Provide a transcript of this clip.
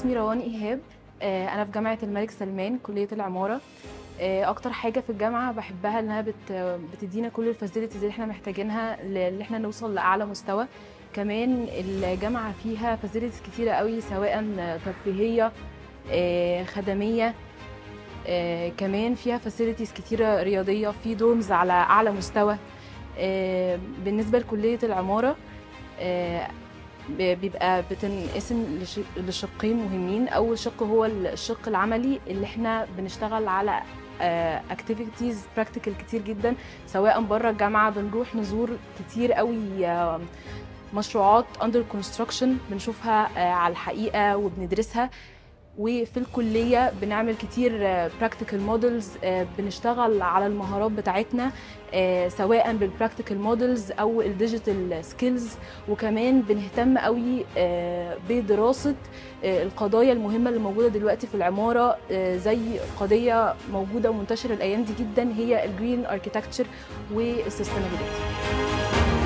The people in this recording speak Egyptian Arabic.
اسمي روان ايهاب آه، انا في جامعه الملك سلمان كليه العماره آه، اكتر حاجه في الجامعه بحبها انها بت بتدينا كل الفاسيلتيز اللي احنا محتاجينها ل- ان احنا نوصل لاعلى مستوى كمان الجامعه فيها فاسيلتيز كتيره قوي سواء ترفيهيه آه، خدميه آه، كمان فيها فاسيلتيز كتيره رياضيه في دورمز على اعلى مستوى آه، بالنسبه لكليه العماره آه، ب- بيبقى بتنقسم لش- لشقين مهمين اول شق هو الشق العملي اللي احنا بنشتغل على اكتيفيتيز براكتيكال كتير جدا سواء بره الجامعه بنروح نزور كتير قوي آه، مشروعات اندر كونستراكشن بنشوفها آه، على الحقيقه وبندرسها وفي الكليه بنعمل كتير براكتيكال مودلز بنشتغل على المهارات بتاعتنا آه، سواء بالبراكتيكال مودلز او الديجيتال سكيلز وكمان بنهتم قوي آه، بدراسه آه، القضايا المهمه اللي موجوده دلوقتي في العماره آه، زي قضيه موجوده ومنتشره الايام دي جدا هي الجرين اركيتكتشر والسستينابيلتي